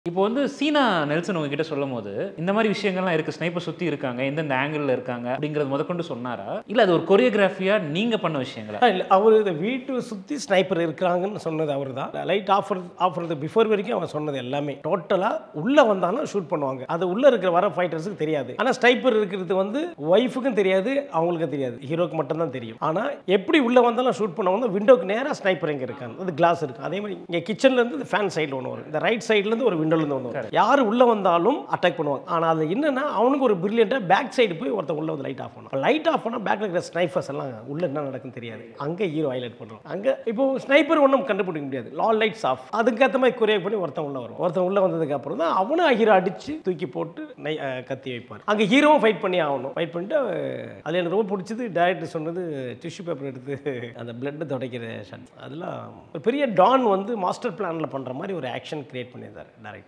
இப்போ வந்து சீனா நெல்சன் உங்ககிட்ட சொல்லும் போது இந்த மாதிரி விஷயங்கள்லாம் இருக்கு ஸ்னைப்பர் சுத்தி இருக்காங்க எந்தெந்த ஆங்கிள் இருக்காங்க அப்படிங்கறது முதற்கொண்டு சொன்னாரா இல்ல அது ஒரு கொரியோகிராஃபியா நீங்க பண்ண விஷயங்களா இல்லை அவர் இந்த வீட்டு சுற்றி ஸ்னைப்பர் இருக்கிறாங்கன்னு சொன்னது அவர் தான் லைட் ஆஃபர் ஆஃபர் பிஃபோர் வரைக்கும் அவர் சொன்னது எல்லாமே டோட்டலாக உள்ளே வந்தாலும் ஷூட் பண்ணுவாங்க அது உள்ளே இருக்கிற வர ஃபைட்டர்ஸுக்கு தெரியாது ஆனால் ஸ்னைப்பர் இருக்கிறது வந்து ஒய்ஃபுக்கும் தெரியாது அவங்களுக்கும் தெரியாது ஹீரோக்கு மட்டும்தான் தெரியும் ஆனால் எப்படி உள்ளே வந்தாலும் ஷூட் பண்ணுவாங்க விண்டோக்கு நேராக ஸ்னைப்பர் இங்கே இருக்காங்க அது கிளாஸ் இருக்கு அதே மாதிரி இங்கே கிச்சன்லேருந்து இந்த ஃபேன் சைடில் ஒன்று வரும் இந்த ரைட் சைட்லேருந்து ஒரு விண்டோலேருந்து ஒன்று வரும் யார் உள்ளே வந்தாலும் அட்டாக் பண்ணுவாங்க ஆனால் அது என்னன்னா அவனுக்கு ஒரு பிரில்லியண்ட்டாக பேக் சைடு போய் ஒருத்தன் உள்ளே வந்து லைட் ஆஃப் பண்ணும் லைட் ஆஃப் பண்ணால் பேக்கில் இருக்கிற ஸ்னைஃபர்ஸ் எல்லாம் உள்ள என்ன நடக்குன்னு தெரியாது அங்கே ஹீரோ ஹைலைட் பண்ணுறோம் அங்கே இப்போ ஸ்னைப்பர் ஒன்றும் கண்டுபிடிக்க முடியாது லால் லைட்ஸ் ஆஃப் அதுக்கேற்ற மாதிரி கொரியர் பண்ணி ஒருத்தன் உள்ள வரும் ஒருத்தன் உள்ள வந்ததுக்கு அப்புறம் தான் அவனும் ஹீரோ அடிச்சு தூக்கி போட்டு நை அஹ் கத்தி வைப்பார் அங்கே ஹீரோவும் ஃபைட் பண்ணி ஆகணும் ஃபைட் பண்ணிட்டு அதில் எனக்கு ரொம்ப பிடிச்சது டேரக்டர் சொன்னது டிஷ்யூ பேப்பர் எடுத்து அந்த பிளட்டை துடைக்கிற ஷாட் அதெல்லாம் ஒரு பெரிய டான் வந்து மாஸ்டர் பிளானில் பண்ணுற மாதிரி ஒரு ஆக்ஷன் கிரியேட் பண்ணியிருந்தார் டேரக்டர்